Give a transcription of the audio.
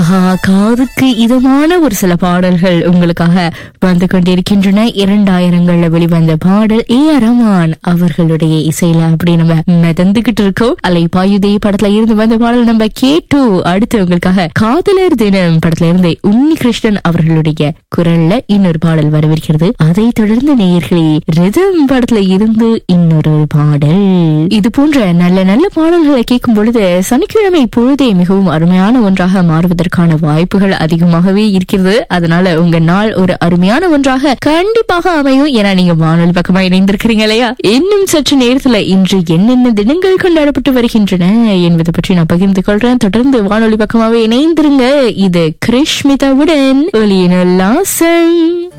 ஆஹா காதுக்கு இதமான ஒரு சில பாடல்கள் உங்களுக்காக வந்து கொண்டிருக்கின்றன இரண்டாயிரங்கள்ல வெளிவந்த பாடல் ஏ ஆர் ரஹ்மான் அவர்களுடைய இசையில அப்படி நம்ம மிதந்துகிட்டு இருக்கோம் அலை பாயுதே படத்துல இருந்து வந்த பாடல் நம்ம கேட்டோம் அடுத்து உங்களுக்காக காதலர் தினம் படத்துல இருந்து உன்னி கிருஷ்ணன் அவர்களுடைய குரல்ல இன்னொரு பாடல் வரவிருக்கிறது அதை தொடர்ந்து நேயர்களே ரிதம் படத்துல இருந்து இன்னொரு பாடல் இது போன்ற நல்ல நல்ல பாடல்களை கேட்கும் பொழுது சனிக்கிழமை பொழுதே மிகவும் அருமையான ஒன்றாக மாறுவதற்கான வாய்ப்புகள் அதிகமாகவே இருக்கிறது அதனால உங்க நாள் ஒரு அருமையான ஒன்றாக கண்டிப்பாக அமையும் ஏன்னா நீங்க வானொலி பக்கமா இணைந்திருக்கிறீங்க இல்லையா இன்னும் சற்று நேரத்துல இன்று என்னென்ன தினங்கள் கொண்டாடப்பட்டு வருகின்றன என்பதை பற்றி நான் பகிர்ந்து கொள்றேன் தொடர்ந்து வானொலி பக்கமாவே இணைந்திருங்க இது கிருஷ்மிதாவுடன் ஒலியினுல்லாசம்